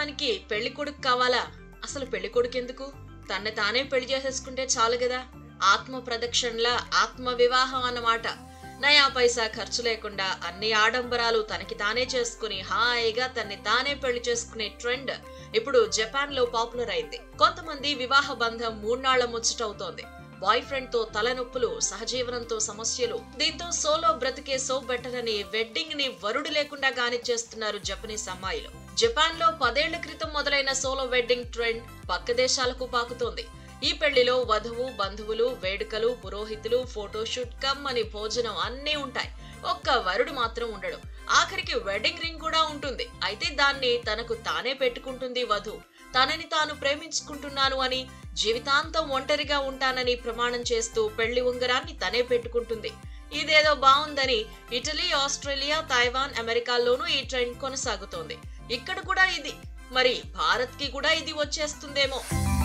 చేసుకోవడానికి పెళ్లి కొడుకు కావాలా అసలు పెళ్లి కొడుకు ఎందుకు తన్ను తానే పెళ్లి చేసేసుకుంటే చాలు కదా ఆత్మ ప్రదక్షిణలా ఆత్మ వివాహం అన్నమాట నయా పైసా ఖర్చు లేకుండా అన్ని ఆడంబరాలు తనకి తానే చేసుకుని హాయిగా తన్ని తానే పెళ్లి చేసుకునే ట్రెండ్ ఇప్పుడు జపాన్ లో పాపులర్ అయింది కొంతమంది వివాహ బంధం మూడ్నాళ్ల ముచ్చటవుతోంది బాయ్ ఫ్రెండ్ తో తలనొప్పులు సహజీవనంతో సమస్యలు దీంతో సోలో బ్రతికే సో బెటర్ అని వెడ్డింగ్ ని వరుడు లేకుండా కానిచ్చేస్తున్నారు జపనీస్ అమ్మాయిలు జపాన్ లో పదేళ్ల క్రితం మొదలైన సోలో వెడ్డింగ్ ట్రెండ్ పక్క దేశాలకు పాకుతోంది ఈ పెళ్లిలో వధువు బంధువులు వేడుకలు పురోహితులు ఫోటోషూట్ కమ్ అని భోజనం అన్నీ ఉంటాయి ఒక్క వరుడు మాత్రం ఉండడు ఆఖరికి వెడ్డింగ్ రింగ్ కూడా ఉంటుంది అయితే దాన్ని తనకు తానే పెట్టుకుంటుంది వధువు తనని తాను ప్రేమించుకుంటున్నాను అని జీవితాంతం ఒంటరిగా ఉంటానని ప్రమాణం చేస్తూ పెళ్లి ఉంగరాన్ని తనే పెట్టుకుంటుంది ఇదేదో బాగుందని ఇటలీ ఆస్ట్రేలియా తైవాన్ అమెరికాల్లోనూ ఈ ట్రెండ్ కొనసాగుతోంది ఇక్కడ కూడా ఇది మరి భారత్ కి కూడా ఇది వచ్చేస్తుందేమో